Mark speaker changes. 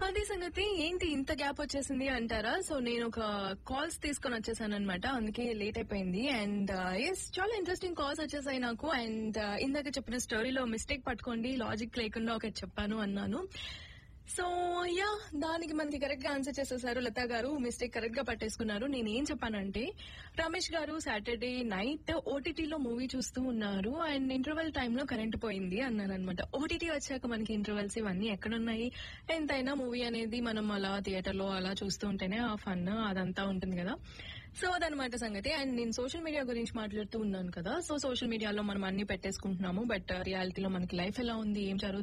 Speaker 1: అదే సంగతి ఏంటి ఇంత గ్యాప్ వచ్చేసింది అంటారా సో నేను ఒక కాల్స్ తీసుకొని వచ్చేసాను అనమాట అందుకే లేట్ అయిపోయింది అండ్ ఎస్ చాలా ఇంట్రెస్టింగ్ కాల్స్ వచ్చేసాయి నాకు అండ్ ఇందాక చెప్పిన స్టోరీలో మిస్టేక్ పట్టుకోండి లాజిక్ లేకుండా ఒకటి చెప్పాను అన్నాను సో యా దానికి మనకి కరెక్ట్ గా ఆన్సర్ చేసేసారు లతా గారు మిస్టేక్ కరెక్ట్ గా పట్టేసుకున్నారు నేను ఏం చెప్పానంటే రమేష్ గారు సాటర్డే నైట్ ఓటీటీలో మూవీ చూస్తూ ఉన్నారు అండ్ ఇంటర్వెల్ టైంలో కరెంట్ పోయింది అన్నాను అనమాట ఓటీటీ వచ్చాక మనకి ఇంటర్వెల్స్ ఇవన్నీ ఎక్కడున్నాయి ఎంతైనా మూవీ అనేది మనం అలా థియేటర్ లో అలా చూస్తూ ఉంటేనే ఆ ఫన్ అదంతా ఉంటుంది కదా సో అదనమాట సంగతి అండ్ నేను సోషల్ మీడియా గురించి మాట్లాడుతూ ఉన్నాను కదా సో సోషల్ మీడియాలో మనం అన్ని పెట్టేసుకుంటున్నాము బట్ రియాలిటీలో మనకి లైఫ్ ఎలా ఉంది ఏం జరుగుతుంది